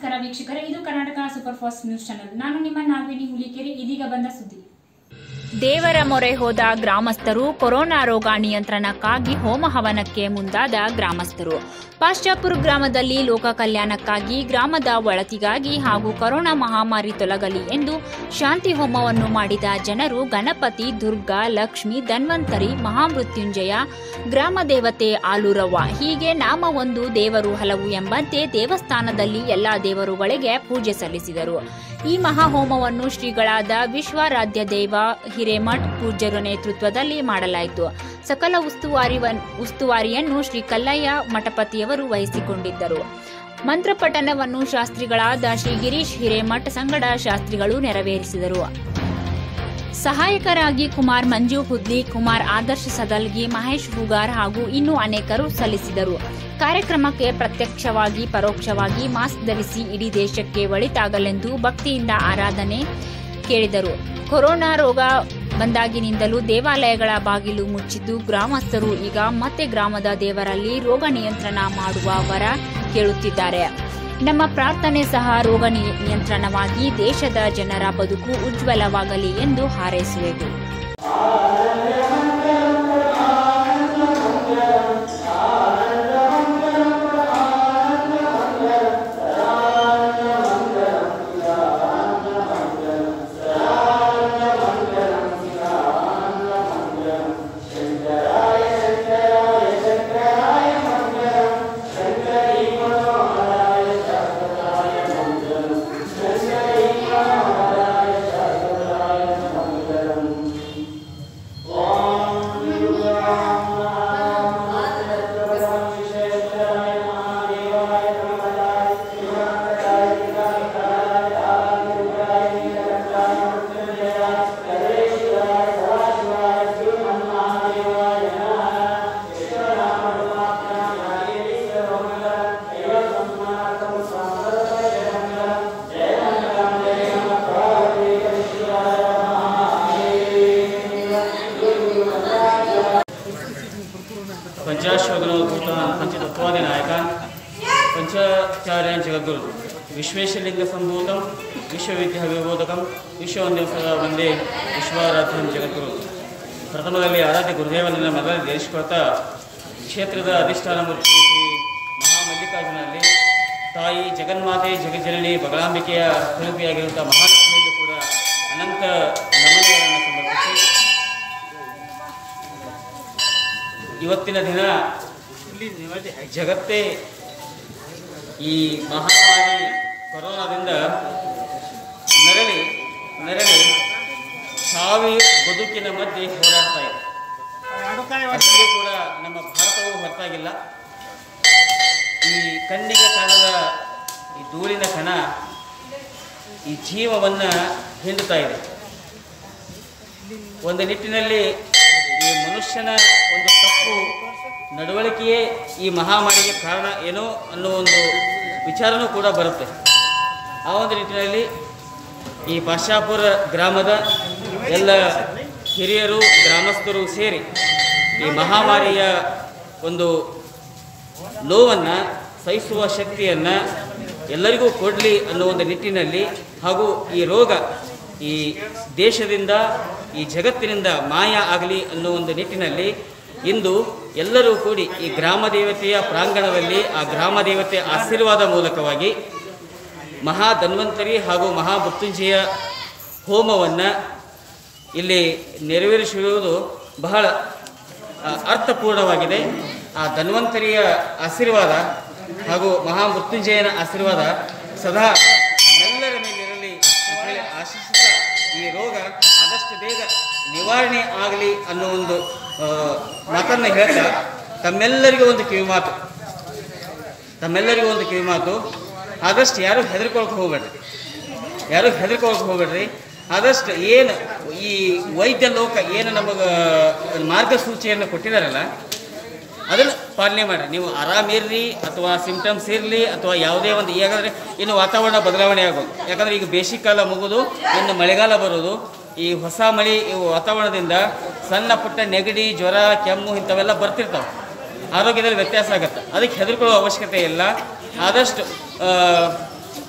ನಮಸ್ಕಾರ ವೀಕ್ಷಕರೇ ಇದು Karnataka super fast news channel ನಾನು ನಿಮ್ಮ ನಾಗವೇಣಿ ಹುಲಿಕೆರೆ ಇದೀಗ ಬಂದ ಸುದ್ದಿ ದೇವರ ಮೊರೆ ಹೋದ ಗ್ರಾಮಸ್ಥರು ಕೊರೋನಾ ರೋಗ ನಿಯಂತ್ರಣಕ್ಕಾಗಿ ಹೋಮ ಹವನಕ್ಕೆ ಮುಂದಾದ ಗ್ರಾಮಸ್ಥರು ಪಾಶ್ಚಾಪುರ ಗ್ರಾಮದಲ್ಲಿ ಲೋಕ ಕಲ್ಯಾಣಕ್ಕಾಗಿ ಗ್ರಾಮದ ಒಳತಿಗಾಗಿ ಹಾಗೂ ಕೊರೋನಾ ಮಹಾಮಾರಿ ತೊಲಗಲಿ ಎಂದು ಶಾಂತಿ ಹೋಮವನ್ನು ಮಾಡಿದ ಜನರು ಗಣಪತಿ ದುರ್ಗಾ ಲಕ್ಷ್ಮಿ ಧನ್ವಂತರಿ ಮಹಾಮೃತ್ಯುಂಜಯ ಗ್ರಾಮ ದೇವತೆ ಆಲೂರವ್ವ ಹೀಗೆ ನಾಮವೊಂದು ದೇವರು ಹಲವು ಎಂಬಂತೆ ದೇವಸ್ಥಾನದಲ್ಲಿ ಎಲ್ಲಾ ದೇವರುಗಳಿಗೆ ಪೂಜೆ ಸಲ್ಲಿಸಿದರು ಈ ಮಹಾಹೋಮವನ್ನು ಶ್ರೀಗಳಾದ ವಿಶ್ವಾರಾಧ್ಯ ದೇವ ಹಿರೇಮಠ್ ಪೂಜ್ಯರ ನೇತೃತ್ವದಲ್ಲಿ ಮಾಡಲಾಯಿತು ಸಕಲ ಉಸ್ತುವಾರಿ ಉಸ್ತುವಾರಿಯನ್ನು ಶ್ರೀ ಕಲ್ಲಯ್ಯ ಮಠಪತಿಯವರು ವಹಿಸಿಕೊಂಡಿದ್ದರು ಮಂತ್ರಪಠನವನ್ನು ಶಾಸ್ತ್ರಿಗಳಾದ ಶ್ರೀ ಗಿರೀಶ್ ಹಿರೇಮಠ್ ಸಂಗಡ ಶಾಸ್ತ್ರಿಗಳು ನೆರವೇರಿಸಿದರು ಸಹಾಯಕರಾಗಿ ಕುಮಾರ್ ಮಂಜು ಹುದ್ಲಿ ಕುಮಾರ್ ಆದರ್ಶ ಸದಲ್ಗಿ ಮಹೇಶ್ ಹೂಗಾರ್ ಹಾಗೂ ಇನ್ನೂ ಅನೇಕರು ಸಲ್ಲಿಸಿದರು ಕಾರ್ಯಕ್ರಮಕ್ಕೆ ಪ್ರತ್ಯಕ್ಷವಾಗಿ ಪರೋಕ್ಷವಾಗಿ ಮಾಸ್ಕ್ ಧರಿಸಿ ಇಡೀ ದೇಶಕ್ಕೆ ಒಳಿತಾಗಲೆಂದು ಭಕ್ತಿಯಿಂದ ಆರಾಧನೆ ಕೇಳಿದರು ಕೊರೋನಾ ರೋಗ ಬಂದಾಗಿನಿಂದಲೂ ದೇವಾಲಯಗಳ ಬಾಗಿಲು ಮುಚ್ಚಿದ್ದು ಗ್ರಾಮಸ್ಥರು ಈಗ ಮತ್ತೆ ಗ್ರಾಮದ ದೇವರಲ್ಲಿ ರೋಗ ನಿಯಂತ್ರಣ ಮಾಡುವ ವರ ಕೇಳುತ್ತಿದ್ದಾರೆ ನಮ್ಮ ಪ್ರಾರ್ಥನೆ ಸಹ ರೋಗ ನಿ- ನಿಯಂತ್ರಣವಾಗಿ ದೇಶದ ಜನರ ಬದುಕು ಉಜ್ವಲವಾಗಲಿ ಎಂದು ಹಾರೈಸುವೆವು ಪಂಚಾಶ್ವಗನೋದ್ಭೂತ ಪಂಚತತ್ವಾದಿ ನಾಯಕ ಪಂಚಾಚಾರ್ಯ ಜಗದ್ಗುರು ವಿಶ್ವೇಶಲಿಂಗ ಸಂಭೂತಂ ವಿಶ್ವವಿದ್ಯಾ ವಿಬೋಧಕಂ ವಿಶ್ವವಂದೇ ಸದಾ ಒಂದೇ ವಿಶ್ವಾರಾಧ್ಯಂ ಜಗದ್ಗುರು ಪ್ರಥಮದಲ್ಲಿ ಆರಾಧ್ಯ ಗುರುದೇವನನ್ನ ಮೊದಲೇ ದೇಶಕೊಳ್ತಾ ಕ್ಷೇತ್ರದ ಅಧಿಷ್ಠಾನ ಮೂರ್ತಿ ಶ್ರೀ ಮಹಾಮಲ್ಲಿಕಾರ್ಜುನಲ್ಲಿ ತಾಯಿ ಜಗನ್ಮಾತೆ ಜಗಜ್ಜನನಿ ಬಗಲಾಂಬಿಕೆಯ ಸ್ವರೂಪಿಯಾಗಿರುವಂಥ ಮಹಾಲಕ್ಷ್ಮಿಯಲ್ಲೂ ಕೂಡ ಅನಂತ ನಮನಗಳನ್ನು ಸಮರ್ಪಿಸಿ ಇವತ್ತಿನ ದಿನ ಜಗತ್ತೇ ಈ ಮಹಾಮಾರಿ ಕೊರೋನಾದಿಂದ ನರಳಿ ನರಳಿ ಸಾವಿ ಬದುಕಿನ ಮಧ್ಯೆ ಹೋರಾಡ್ತಾ ಇದೆ ಅದರಲ್ಲೂ ಕೂಡ ನಮ್ಮ ಭಾರತವು ಹೊರತಾಗಿಲ್ಲ ಈ ಕಣ್ಣಿಗೆ ಕಾಣದ ಈ ಧೂಳಿನ ಕಣ ಈ ಜೀವವನ್ನು ಹಿಂಡುತ್ತಾ ಇದೆ ಒಂದು ನಿಟ್ಟಿನಲ್ಲಿ ಈ ಮನುಷ್ಯನ ಒಂದು ತಪ್ಪು ನಡವಳಿಕೆಯೇ ಈ ಮಹಾಮಾರಿಗೆ ಕಾರಣ ಏನೋ ಅನ್ನೋ ಒಂದು ವಿಚಾರನೂ ಕೂಡ ಬರುತ್ತೆ ಆ ಒಂದು ನಿಟ್ಟಿನಲ್ಲಿ ಈ ಪಾಶಾಪುರ ಗ್ರಾಮದ ಎಲ್ಲ ಹಿರಿಯರು ಗ್ರಾಮಸ್ಥರು ಸೇರಿ ಈ ಮಹಾಮಾರಿಯ ಒಂದು ನೋವನ್ನು ಸಹಿಸುವ ಶಕ್ತಿಯನ್ನು ಎಲ್ಲರಿಗೂ ಕೊಡಲಿ ಅನ್ನೋ ಒಂದು ನಿಟ್ಟಿನಲ್ಲಿ ಹಾಗೂ ಈ ರೋಗ ಈ ದೇಶದಿಂದ ಈ ಜಗತ್ತಿನಿಂದ ಮಾಯ ಆಗಲಿ ಅನ್ನೋ ಒಂದು ನಿಟ್ಟಿನಲ್ಲಿ ಇಂದು ಎಲ್ಲರೂ ಕೂಡಿ ಈ ಗ್ರಾಮ ದೇವತೆಯ ಪ್ರಾಂಗಣದಲ್ಲಿ ಆ ಗ್ರಾಮ ದೇವತೆಯ ಆಶೀರ್ವಾದ ಮೂಲಕವಾಗಿ ಮಹಾ ಧನ್ವಂತರಿ ಹಾಗೂ ಮಹಾ ಮೃತ್ಯುಂಜಯ ಹೋಮವನ್ನು ಇಲ್ಲಿ ನೆರವೇರಿಸಿರುವುದು ಬಹಳ ಆ, ಅರ್ಥಪೂರ್ಣವಾಗಿದೆ ಆ ಧನ್ವಂತರಿಯ ಆಶೀರ್ವಾದ ಹಾಗೂ ಮಹಾ ಮೃತ್ಯುಂಜಯನ ಆಶೀರ್ವಾದ ಸದಾ ನಮ್ಮೆಲ್ಲರ ಮೇಲಿರಲಿ ಅಂತೇಳಿ ಆಶಿಸುತ್ತಾ ಈ ರೋಗ ಆದಷ್ಟು ಬೇಗ ನಿವಾರಣೆ ಆಗಲಿ ಅನ್ನೋ ಒಂದು ಆ, ಮಾತನ್ನು ಹೇಳ್ತಾ ತಮ್ಮೆಲ್ಲರಿಗೂ ಒಂದು ಕಿವಿಮಾತು ತಮ್ಮೆಲ್ಲರಿಗೂ ಒಂದು ಕಿವಿಮಾತು ಆದಷ್ಟು ಯಾರು ಹೆದರ್ಕೊಳಕ್ಕೆ ಹೋಗ್ಬೇಡ್ರಿ ಯಾರು ಹೆದರ್ಕೊಳಕ್ಕೆ ಹೋಗ್ಬೇಡ್ರಿ ಆದಷ್ಟು ಏನು ಈ ವೈದ್ಯ ಲೋಕ ಏನು ನಮಗೆ ಮಾರ್ಗಸೂಚಿಯನ್ನು ಕೊಟ್ಟಿದ್ದಾರಲ್ಲ ಅದನ್ನು ಪಾಲನೆ ಮಾಡಿರಿ ನೀವು ಆರಾಮಿರ್ರಿ ಅಥವಾ ಸಿಂಪ್ಟಮ್ಸ್ ಇರಲಿ ಅಥವಾ ಯಾವುದೇ ಒಂದು ಈಗಾದರೆ ಇನ್ನು ವಾತಾವರಣ ಬದಲಾವಣೆ ಆಗೋದು ಯಾಕಂದರೆ ಈಗ ಬೇಸಿಗೆಕಾಲ ಮುಗಿದು ಇನ್ನು ಮಳೆಗಾಲ ಬರೋದು ಈ ಹೊಸ ಮಳೆ ಈ ವಾತಾವರಣದಿಂದ ಸಣ್ಣ ಪುಟ್ಟ ನೆಗಡಿ ಜ್ವರ ಕೆಮ್ಮು ಇಂಥವೆಲ್ಲ ಬರ್ತಿರ್ತಾವೆ ಆರೋಗ್ಯದಲ್ಲಿ ವ್ಯತ್ಯಾಸ ಆಗುತ್ತೆ ಅದಕ್ಕೆ ಹೆದರ್ಕೊಳ್ಳೋ ಅವಶ್ಯಕತೆ ಇಲ್ಲ ಆದಷ್ಟು ಆ,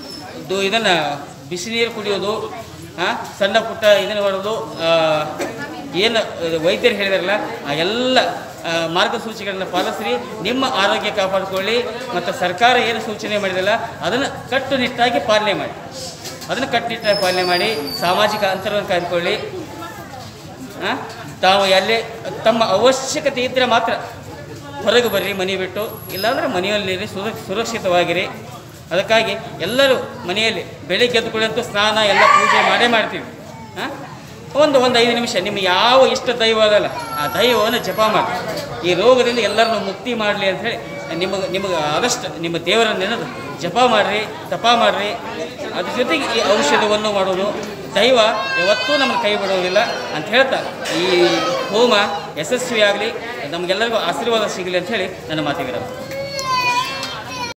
ದು ಇದನ್ನು ಬಿಸಿ ನೀರು ಕುಡಿಯೋದು ಆ, ಸಣ್ಣ ಪುಟ್ಟ ಇದನ್ನು ಮಾಡೋದು ಆ, ಏನು ವೈದ್ಯರು ಹೇಳಿದಾರಲ್ಲ ಆ ಎಲ್ಲ ಆ, ಮಾರ್ಗಸೂಚಿಗಳನ್ನು ಪಾಲಿಸ್ರಿ ನಿಮ್ಮ ಆರೋಗ್ಯ ಕಾಪಾಡಿಕೊಳ್ಳಿ ಮತ್ತು ಸರ್ಕಾರ ಏನು ಸೂಚನೆ ಮಾಡಿದಲ್ಲ ಅದನ್ನು ಕಟ್ಟುನಿಟ್ಟಾಗಿ ಪಾಲನೆ ಮಾಡಿ ಅದನ್ನು ಕಟ್ಟುನಿಟ್ಟಾಗಿ ಪಾಲನೆ ಮಾಡಿ ಸಾಮಾಜಿಕ ಅಂತರವನ್ನು ಕಾಯ್ದುಕೊಳ್ಳಿ ಆ, ತಾವು ಎಲ್ಲೇ ತಮ್ಮ ಅವಶ್ಯಕತೆ ಇದ್ದರೆ ಮಾತ್ರ ಹೊರಗೆ ಬರ್ರಿ ಮನೆ ಬಿಟ್ಟು ಇಲ್ಲಾಂದ್ರೆ ಮನೆಯಲ್ಲಿರಿ ಸುರ ಸುರಕ್ಷಿತವಾಗಿರಿ ಅದಕ್ಕಾಗಿ ಎಲ್ಲರೂ ಮನೆಯಲ್ಲಿ ಬೆಳಿಗ್ಗೆ ಎದ್ದು ಕೂಡಲಂತೂ ಸ್ನಾನ ಎಲ್ಲ ಪೂಜೆ ಮಾಡೇ ಮಾಡ್ತೀವಿ ಆ? ಒಂದು ಒಂದು ಐದು ನಿಮಿಷ ನಿಮ್ಮ ಯಾವ ಇಷ್ಟ ದೈವ ಅದಲ್ಲ ಆ ದೈವವನ್ನು ಜಪ ಮಾಡಿ ಈ ರೋಗದಿಂದ ಎಲ್ಲರನ್ನು ಮುಕ್ತಿ ಮಾಡಲಿ ಅಂಥೇಳಿ ನಿಮಗೆ ನಿಮಗೆ ಆದಷ್ಟು ನಿಮ್ಮ ದೇವರನ್ನು ನೆನೆದು ಜಪ ಮಾಡಿರಿ ತಪ ಮಾಡಿರಿ ಅದ್ರ ಜೊತೆಗೆ ಈ ಔಷಧವನ್ನು ಮಾಡೋದು ದೈವ ಯಾವತ್ತೂ ನಮ್ಮನ್ನು ಕೈ ಬಿಡೋದಿಲ್ಲ ಅಂತ ಹೇಳ್ತಾ ಈ ಹೋಮ ಯಶಸ್ವಿಯಾಗಲಿ ನಮಗೆಲ್ಲರಿಗೂ ಆಶೀರ್ವಾದ ಸಿಗಲಿ ಅಂತ ಹೇಳಿ ನನ್ನ ಮಾತಿಗೆ